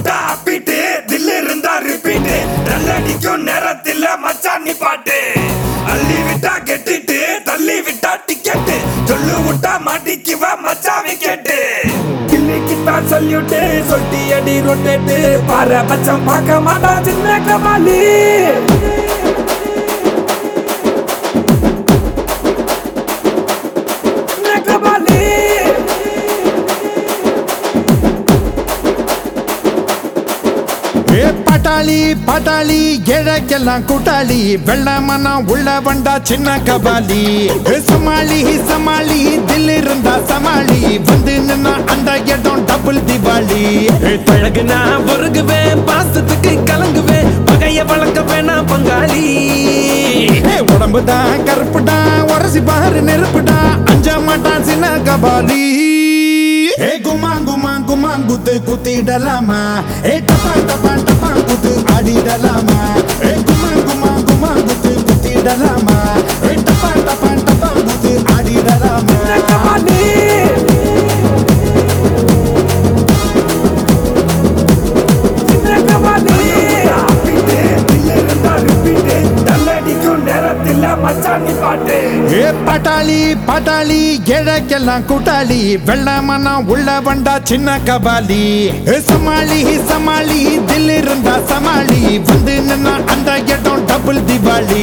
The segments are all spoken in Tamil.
விட்டா அப்பிட்டு தில்லு இருந்தா ரிப்பீட்டு நல்லடிக்கும் நேரத்தில் மச்சான் நீ பாட்டு அள்ளி விட்டா கெட்டிட்டு தள்ளி விட்டா டிக்கெட்டு சொல்லு விட்டா மாட்டிக்குவ மச்சான் விக்கெட்டு கிள்ளிக்கித்தான் சொல்லிவிட்டு சொல்லிட்டு அடி ரொட்டேட்டு பாரு மச்சான் பார்க்க மாட்டா சின்ன கபாலி சின்ன கபாலி ஏ பட்டாளி பட்டாளி ஏழைக்கெல்லாம் கூட்டாளி வெள்ளமனம் உள்ள வண்டா சின்ன கபாலி ஏ சமாளி சமாளி தில் இருந்தா சமாளி வந்து நின்னா அந்த இடம் டபுள் திவாலி ஏ, பழகுனா பொறுகுவேன் பாசத்துக்கு கலங்குவேன் பகைய வளர்க்க வேணாம் பங்காளி ஏ உடம்பு தான் கருப்புடா உரசி பாரு நெருப்புடா அஞ்ச மாட்டான் சின்ன கபாலி ஏ குமா குமா குமா குத்து குத்திடலாமா ஏ டப்பா டப்பா டப்பா குத்து ஆடிடலாமா ஏ குமா குமா குமா குத்து குத்திடலாமா ஏ டப்பா டப்பா டப்பா குத்து ஆடிடலாமா கபாலி சின்ன கபாலி அப்பிட்டு தில்லு இருந்தா ரிப்பீட்டு நல்லடிக்கும் நேரத்தில் மச்சான் நீ பாட்டு ஏ பட்டாளி பட்டாளி ஏழைக்கெல்லாம் கூட்டாளி வெள்ளமனம் உள்ள வண்டா சின்ன கபாலி ஏ சமாளி சமாளி தில் இருந்தா சமாளி வந்து நின்னா அந்த இடம் டபுள் திவாலி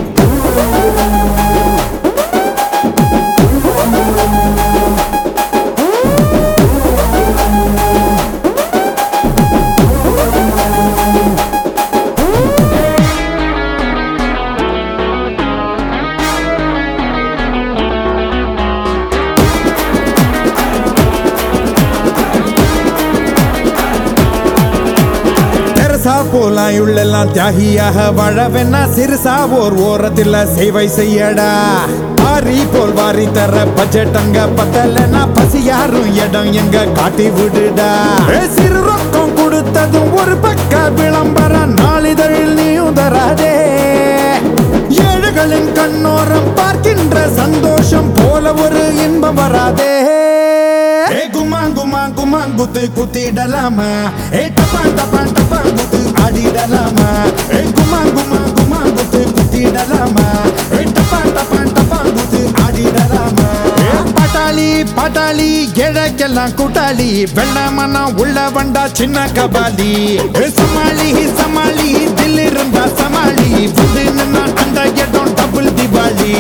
பெருசா போலாம் உள்ளெல்லாம் தியாகியாக வாழவென்னா சிறுசா ஓர் ஓரத்தில் சேவை செய்யடா ஆரி போல் வாரி தர பட்ஜெட் அங்க பத்தலன்னா பசி யாரும் இடம் எங்க காட்டி விடுடா ஏ, சிறு ரொக்கம் கொடுத்ததும் ஒரு பக்க விளம்பரம் நாளிதழில் நீயும் தராதே ஏழுகளின் கண்ணோரம் பார்க்கின்ற சந்தோஷம் போல ஒரு இன்பம் வராதே ஏ குமா குமா குமா குத்து குத்திடலாமா ஏ டப்பா டப்பா டப்பா குத்து ஆடிடலாமா ஏ குமா குமா குமா குத்து குத்திடலாமா ஏ டப்பா டப்பா டப்பா குத்து ஆடிடலாமா ஏ பட்டாளி பட்டாளி ஏழைக்கெல்லாம் கூட்டாளி வெள்ளமனம் உள்ள வண்டா சின்ன கபாலி ஏ சமாளி சமாளி தில் இருந்தா சமாளி வந்து நின்னா அந்த இடம் டபுள் திவாலி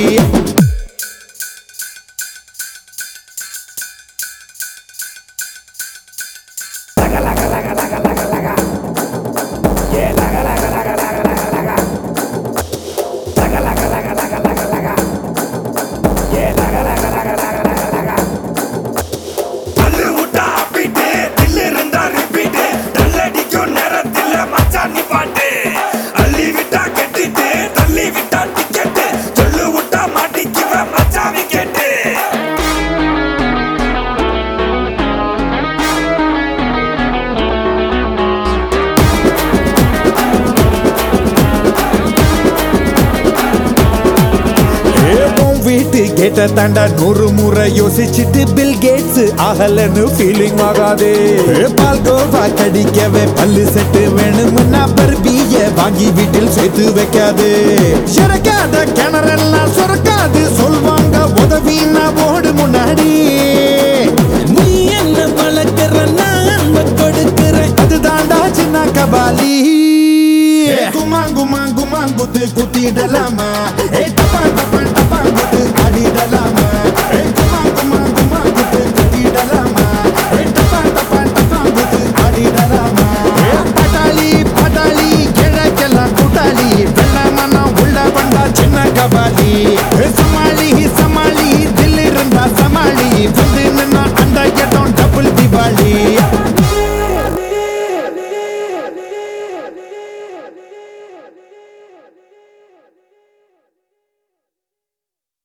தள்ளு விட்டா அப்பிட்டு தில்லு இருந்தா ரிப்பீட்டு நல்லடிக்கும் நேரத்தில் மச்சான் நீ பாட்டு அள்ளி விட்டா கெட்டிட்டு தள்ளி விட்டா டிக்கெட்டு சொல்லு விட்டா மாட்டிக்குவ மச்சான் விக்கெட்டு ஏவும் வீட்டு கேட்ட தாண்டா நூறு முறை யோசிச்சுட்டு பில் கேட்ஸ் ஆகலன்னு ஃபீலிங் ஆகாதே பால் கோவா கடிக்கவே பல்லு செட்டு வேணும்னா பர்பிய வாங்கி வீட்டில் சேர்த்து வைக்காது சுரக்காத கிணறெல்லாம் சுரக்காது சொல்வாங்க உதவினா ஓடு முன்னாடி நீ என்ன வளர்க்கிற நான் அன்பை கொடுக்கிறேன் அதுதான்டா சின்ன கபாலி குமா குமா குமா குத்து குத்திடலாமா ஏ